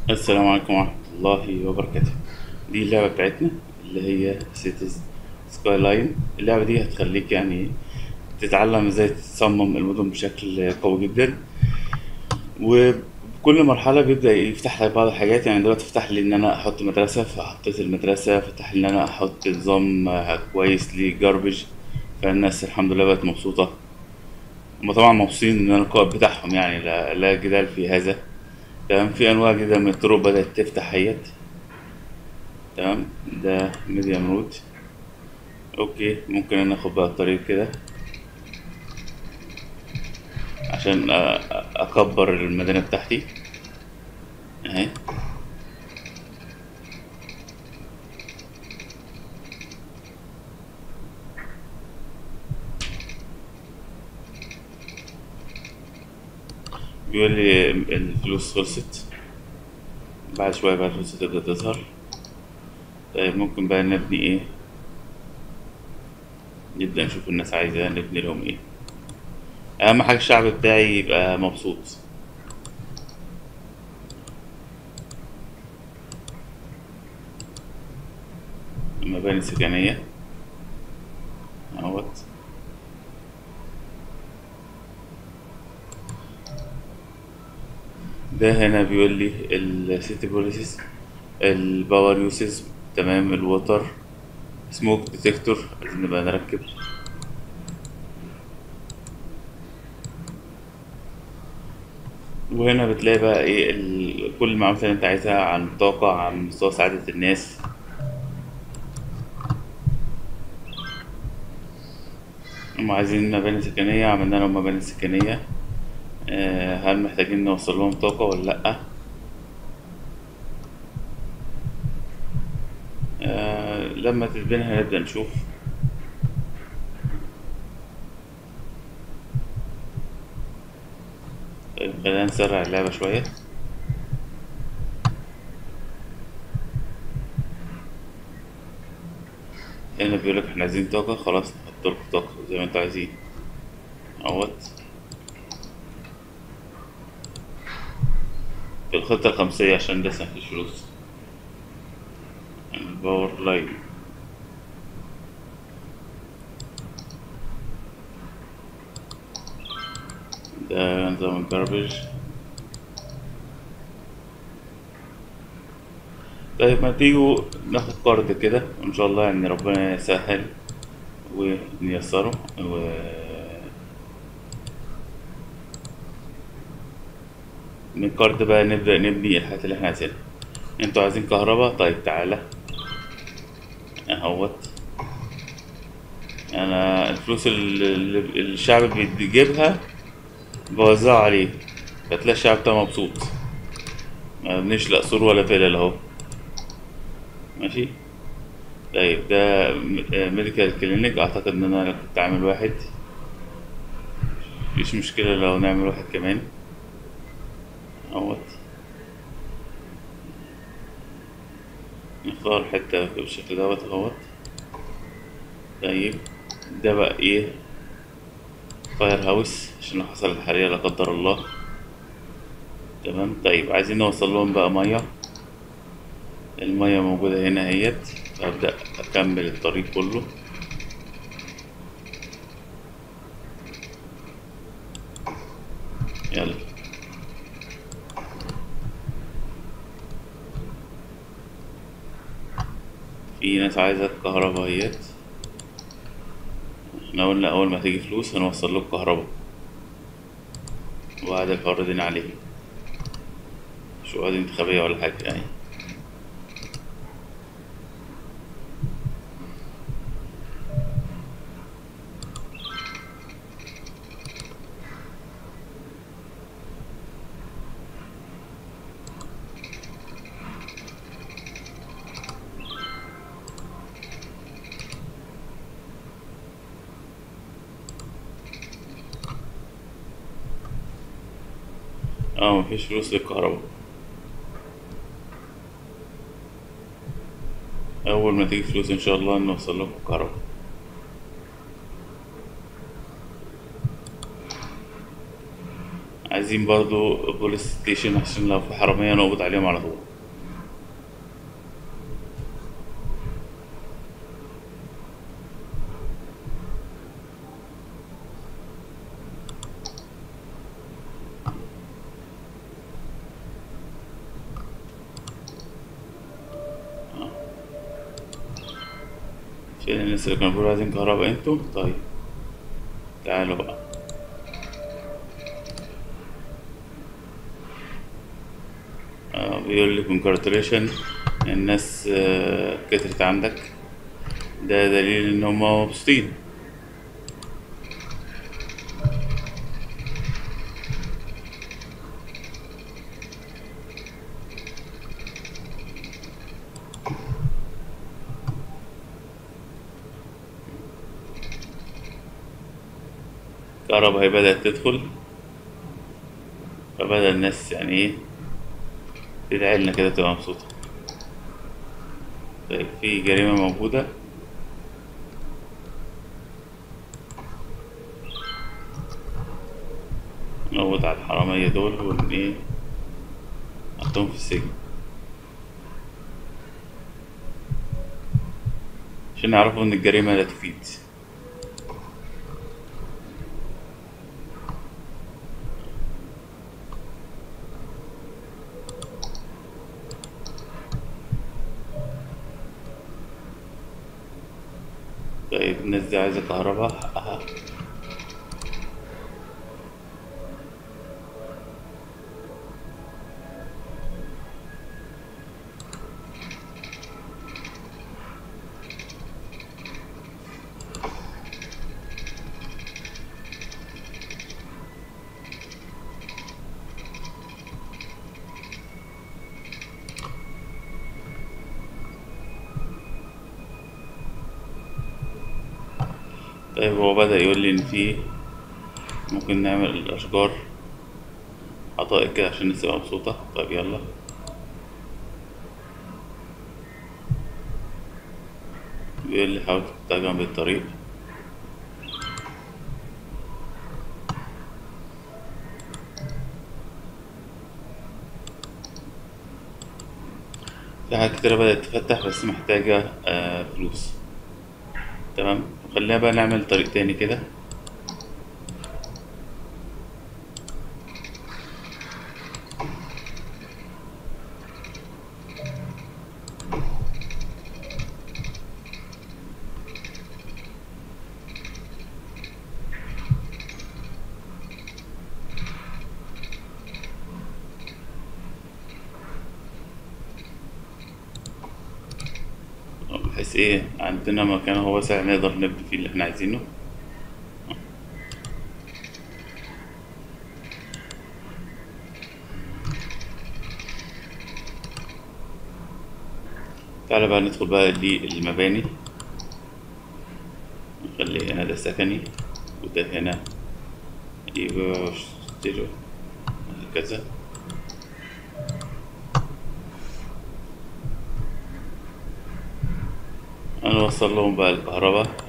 السلام عليكم ورحمة الله وبركاته دي اللعبة بتاعتنا اللي هي سيتيز سكاي لاين اللعبة دي هتخليك يعني تتعلم ازاي تصمم المدن بشكل قوي جدا وكل مرحلة بيبدأ يفتح لك بعض الحاجات يعني دلوقتي فتح لي إن أنا أحط مدرسة فحطيت المدرسة فتح لي إن أنا أحط نظام آه، كويس لجاربج فالناس الحمد لله بقت مبسوطة هما طبعا مبسوطين إن أنا القائد بتاعهم يعني لا, لا جدال في هذا تمام في أنواع جديدة من الطرق بدأت تفتح اهيت تمام ده ميديم روت اوكي ممكن انا اخد بقى الطريق كده عشان أ- أ- اكبر المدينة بتاعتي اهي بيقول لي الفلوس خلصت بعد شوية بقى الفلوس تبدأ تظهر طيب ممكن بقى نبني ايه نبدأ نشوف الناس عايزة نبني لهم ايه اهم حاجة الشعب بتاعي يبقى مبسوط المباني السكنية اهوت ده هنا بيقول لي السيتي بوليسز الباور يوسز تمام الوتر سموك ديتكتور عايزين نبقى نركب وهنا بتلاقي بقى ايه ال... كل المعلومات اللي انت عايزها عن الطاقة عن مستوى سعادة الناس هم عايزين مباني سكنية عملنا لهم مباني سكنية آه، هل محتاجين نوصل لهم طاقة ولا لأ آه، لما تتبني هنبدأ نشوف طيب خلينا نسرع اللعبة شوية هنا بيقولك احنا عايزين طاقة خلاص نحط لكم طاقة زي ما انتوا عايزين اهوت في الخطة الخمسية عشان لسه مفيش فلوس الباور لاين ده نظام الجاربج طيب ما تيجوا ناخد قرض كده وان شاء الله يعني ربنا يسهل ونيسره و من القرض بقى نبدأ نبني الحاجات اللي احنا عايزينها انتوا عايزين كهرباء طيب تعالى اهوت انا الفلوس اللي اللي الشعب بيجيبها بوزعها عليه فتلاقي الشعب بتاعه مبسوط ما بنشلق سور ولا فلل اهو ماشي طيب ده ميديكال كلينيك اعتقد ان انا كنت عامل واحد مفيش مشكلة لو نعمل واحد كمان اهوت نختار حتة بالشكل دوت اهوت طيب ده بقى ايه فاير هاوس عشان لو حصل الحريقة لا قدر الله تمام طيب عايزين نوصل لهم بقى مية المية موجودة هنا اهيت هبدأ أكمل الطريق كله يلا في ناس عايزة الكهرباء اهيت احنا قلنا أول ما تيجي فلوس هنوصل له الكهرباء وبعد فرضين عليه مش قواعد انتخابية ولا حاجة يعني اه مفيش فلوس للكهرباء أول ما تيجي فلوس إن شاء الله نوصل لكم الكهرباء عايزين برضو بوليس ستيشن عشان لو في حرامية نقبض عليهم على طول فين الناس اللي كانوا بيقولوا عايزين كهرباء انتوا طيب تعالوا بقى آه، بيقول لي congratulation الناس آه، كترت عندك ده دليل ان هم مبسوطين الكهرباء هي بدأت تدخل فبدأ الناس يعني ايه تدعي لنا كده تبقى مبسوطة طيب في جريمة موجودة نقبض على الحرامية دول ون ايه نحطهم في السجن عشان يعرفوا ان الجريمة لا تفيد طيب الناس دي عايزة كهرباء حقها طيب هو بدأ يقول لي إن في ممكن نعمل الأشجار حدائق كده عشان الناس تبقى مبسوطة طيب يلا بيقول لي حاول تحطها جنب الطريق في حاجات كتيرة بدأت تفتح بس محتاجة آه فلوس تمام خلينا بقى نعمل طريق تاني كده بحيث ايه عندنا مكان هو واسع نقدر نبني فيه اللي احنا عايزينه تعالى بقى ندخل بقى للمباني نخلي هنا ده سكني وده هنا يبقى ستيريو هكذا هنوصل لهم بقى الكهرباء